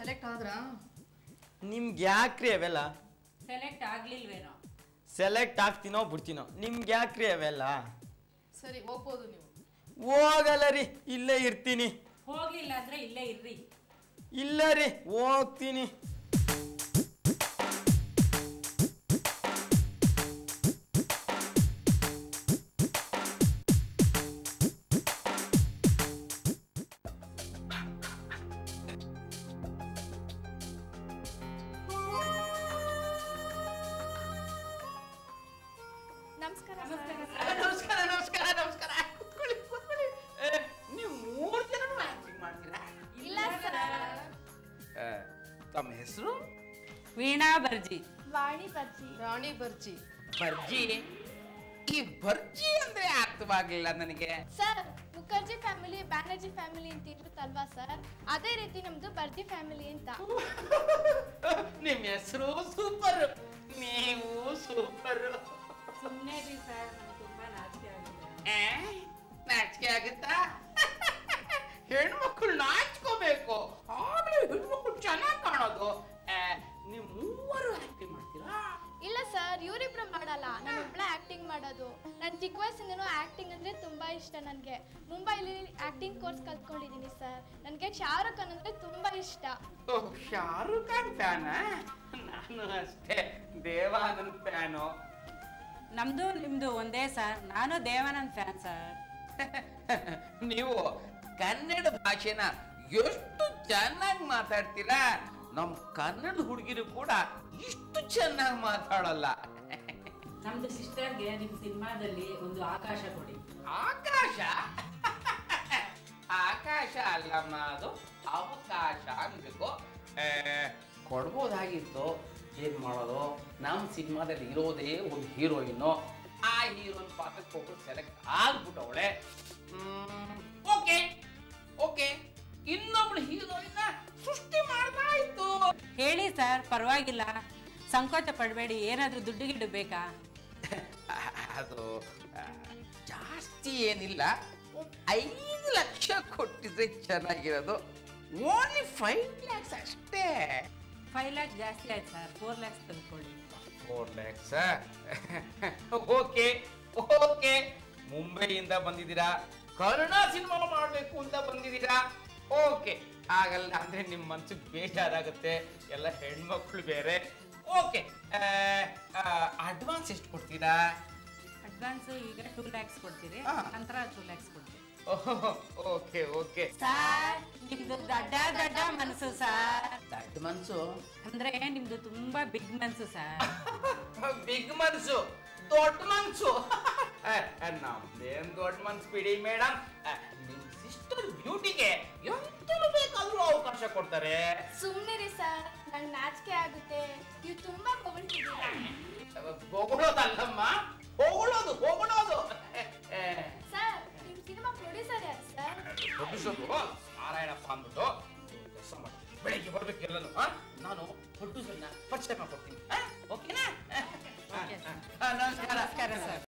Select ಆದ್ರಾ ನಿಮ್ಗೆ ಯಾಕ್ರಿ ಅವೆಲ್ಲ ಸೆಲೆಕ್ಟ್ ಆಗ್ಲಿಲ್ವೇನೋ ಸೆಲೆಕ್ಟ್ ಆಗ್ತೀನೋ ಬಿಡ್ತೀನೋ ನಿಮ್ಗೆ ಯಾಕ್ರಿ ಅವೆಲ್ಲ ಸರಿ ಹೋಗ್ಬೋದು ನೀವು ಹೋಗಲ್ಲ ರೀ ಇಲ್ಲೇ ಇರ್ತೀನಿ ಹೋಗ್ಲಿಲ್ಲ ಅಂದ್ರೆ ಇಲ್ಲೇ ಇರ್ರಿ ಇಲ್ಲ ರೀ ಹೋಗ್ತೀನಿ ನಮಸ್ಕಾರ ನಮಸ್ಕಾರ ನಮಸ್ಕಾರ ನಮಸ್ಕಾರ ಕೂತ್ಕೊಳ್ಳಿ ಕೂತ್ಕೊಳ್ಳಿ ಏ, ನೀವು ಮೂರು ಜನನು ಆಕ್ಟಿಂಗ್ ಮಾಡ್ತೀರಾ ಇಲ್ಲ ಸರ್ ಏ, ತಮ್ಮ ಹೆಸರು ವೀಣಾ ಬರ್ಜಿ ವಾಣಿ ಬರ್ಜಿ ರಾಣಿ ಬರ್ಜಿ ಬರ್ಜಿ ಈ ಬರ್ಜಿ ಅಂದ್ರೆ ಅರ್ಥವಾಗ್ಲಿಲ್ಲ ನನಗೆ sir Mukherjee family Banerjee family ಅಂತ ಇರುತ್ತಲ್ವಾ ಸರ್ ಅದೇ ರೀತಿ ನಮ್ದು ಬರ್ಜಿ ಫ್ಯಾಮಿಲಿ ಅಂತ ನಿಮ್ಮ ಹೆಸರು ಸೂಪರ್ ನೀವು ಸೂಪರ್ ಸುಮ್ಮನೆ ರೀ ಸರ್ ನನಗೆ ತುಂಬಾ ನಾಚಿಕೆ ಆಗಿದೆ ನಾಚಿಕೆ ಆಗುತ್ತಾ ಹೆಣ್ಮಕ್ಳು ನಾಚ್ಕೋಬೇಕು ಆಗ್ಲೇ ಹೆಣ್ಮಕ್ಳು ಚೆನ್ನಾಗಿ ಕಾಣೋದು ಏ, ನೀವು ಮೂವರು ಆಕ್ಟಿಂಗ್ ಮಾಡ್ತೀರಾ ಇಲ್ಲ ಸರ್ ಇವರಿಬ್ರು ಮಾಡಲ್ಲ ನಾನು ಒಬ್ಳೆ ಆಕ್ಟಿಂಗ್ ಮಾಡೋದು ನನ್ನ ಚಿಕ್ಕ ವಯಸ್ಸಿಂದನೂ ಆಕ್ಟಿಂಗ್ ಅಂದ್ರೆ ತುಂಬಾ ಇಷ್ಟ ನನಗೆ ಮುಂಬೈಲಿ ಆಕ್ಟಿಂಗ್ ಕೋರ್ಸ್ ಕಲ್ತ್ಕೊಂಡಿದ್ದೀನಿ ಸರ್ ನನಗೆ ಶಾರುಖ್ ಖಾನ್ ಅಂದ್ರೆ ತುಂಬಾ ಇಷ್ಟ ಓಹ್ ಶಾರುಖ್ ಖಾನ್ ಫ್ಯಾನ ನಾನು ಅಷ್ಟೇ ದೇವಾನಂದ್ ಫ್ಯಾನು ನಮ್ದು ನಿಮ್ದು ಒಂದೇ ಸರ್ ನಾನು ದೇವಾನಂದ್ ಫ್ಯಾನ್ ಸರ್ ನೀವು ಕನ್ನಡ ಭಾಷೆನ ಎಷ್ಟು ಚೆನ್ನಾಗಿ ಮಾತಾಡ್ತೀರಾ ನಮ್ಮ ಕನ್ನಡ ಹುಡುಗಿರು ಕೂಡ ಇಷ್ಟು ಚೆನ್ನಾಗಿ ಮಾತಾಡಲ್ಲ ನಮ್ದು ಸಿಸ್ಟರ್ಗೆ ನಿಮ್ ಸಿನಿಮಾದಲ್ಲಿ ಒಂದು ಆಕಾಶ ಕೊಡಿ ಆಕಾಶ ಆಕಾಶ ಅಲ್ಲಮ್ಮ ಅದು ಅವಕಾಶ ಅನ್ಬೇಕು ಏ, ಕೊಡ್ಬೋದಾಗಿತ್ತು ಏನ್ ಮಾಡೋದು ನಮ್ಮ ಸಿನಿಮಾದಲ್ಲಿ ಇರೋದೇ ಒಂದು ಹೀರೋಯಿನ್ನು ಆ ಹೀರೋಯಿನ್ ಪಾತ್ರಕ್ಕೆ ಒಬ್ರು ಸೆಲೆಕ್ಟ್ ಆಗ್ಬಿಟ್ಟವಳೆ ಓಕೆ ಓಕೆ ಇನ್ನೊಬ್ಳು ಹೀರೋಯಿನ್ನ ಸೃಷ್ಟಿ ಮಾಡ್ತಾ ಇತ್ತು ಹೇಳಿ ಸರ್ ಪರವಾಗಿಲ್ಲ ಸಂಕೋಚ ಪಡಬೇಡಿ ಏನಾದ್ರೂ ದುಡ್ಡು ಗಿಡ್ಡು ಬೇಕಾ ಅದು ಆ, ಜಾಸ್ತಿ ಏನಿಲ್ಲ ಒಂದ್ ಐದು ಲಕ್ಷ ಕೊಟ್ಟಿದ್ರೆ ಚೆನ್ನಾಗಿರೋದು ಓನ್ಲಿ ಫೈವ್ ಲ್ಯಾಕ್ಸ್ ಅಷ್ಟೇ ಫೈವ್ ಲ್ಯಾಕ್ಸ್ ಜಾಸ್ತಿ ಆಯ್ತು ಸರ್ ಫೋರ್ ಲ್ಯಾಕ್ಸ್ ತೆಗೆದುಕೊಳ್ಳಿ ಫೋರ್ ಲ್ಯಾಕ್ಸ್ ಓಕೆ ಓಕೆ ಮುಂಬೈಯಿಂದ ಬಂದಿದ್ದೀರಾ ಕನ್ನಡ ಸಿನಿಮಾ ಮಾಡಬೇಕು ಅಂತ ಬಂದಿದ್ದೀರಾ ಓಕೆ ಆಗಲ್ಲ ಅಂದ್ರೆ ನಿಮ್ಮ ಮನ್ಸಿಗೆ ಬೇಜಾರಾಗುತ್ತೆ ಎಲ್ಲ ಹೆಣ್ಮಕ್ಳು ಬೇರೆ ಓಕೆ ಅಡ್ವಾನ್ಸ್ ಎಷ್ಟು ಕೊಡ್ತೀರಾ ಅಡ್ವಾನ್ಸ್ ಈಗ ಟೂ ಲ್ಯಾಕ್ಸ್ ಕೊಡ್ತೀರಿ ಹಾ. ನಂತರ ಟೂ ಲ್ಯಾಕ್ಸ್ ಕೊಡ್ತೀರಿ ಓಕೆ ಓಕೆ ಸರ್ ನಿಮ್ದು ದಡ್ಡ ದಡ್ಡ ಮನಸ್ಸು ಸರ್ ದೊಡ್ಡ ಮನ್ಸು ಅಂದ್ರೆ ನಿಮ್ದು ತುಂಬಾ ಬಿಗ್ ಮನಸ್ಸು ಸರ್ ಬಿಗ್ ಮನ್ಸು ದೊಡ್ಡ ಮನ್ಸು ನಮ್ದೇನ್ ದೊಡ್ಡ ಮನ್ಸು ಬಿಡಿ ಮೇಡಮ್ ನಿಮ್ ಸಿಸ್ಟರ್ ಬ್ಯೂಟಿಗೆ ಎಂತಲೂ ಬೇಕಾದ್ರೂ ಅವಕಾಶ ಕೊಡ್ತಾರೆ ಸುಮ್ಮನಿರಿ ಸರ್ ನಂಗೆ ನಾಚಿಕೆ ಆಗುತ್ತೆ ನೀವು ತುಂಬಾ ಹೊಗಳ್ತಿದ್ದೀರಾ ಹೊಗಳೋದಲ್ಲಮ್ಮ ಹೊಗಳೋದು ಹೊಗಳೋದು ಸರ್ ನಿಮ್ ಸಿನಿಮಾ ಪ್ರೊಡ್ಯೂಸರ್ ಯಾರು ಸರ್ ಪ್ರೊಡ್ಯೂಸರು ನಾರಾಯಣಪ್ಪ ಅಂದ್ಬಿಟ್ಟು ಒಂದ್ ಕೆಲ್ಸ ಮಾಡಿ ಬೆಳಿಗ್ಗೆ ಬರ್ಬೇಕು ಎಲ್ಲನು ಆ? ನಾನು ಪ್ರೊಡ್ಯೂಸರ್ನ ಪರಿಚಯ ಮಾಡ್ಕೊಡ್ತೀನಿ ಆ? ಓಕೆನಾ Okay, sir. ಆ, ನಮಸ್ಕಾರ ನಮಸ್ಕಾರ ಸರ್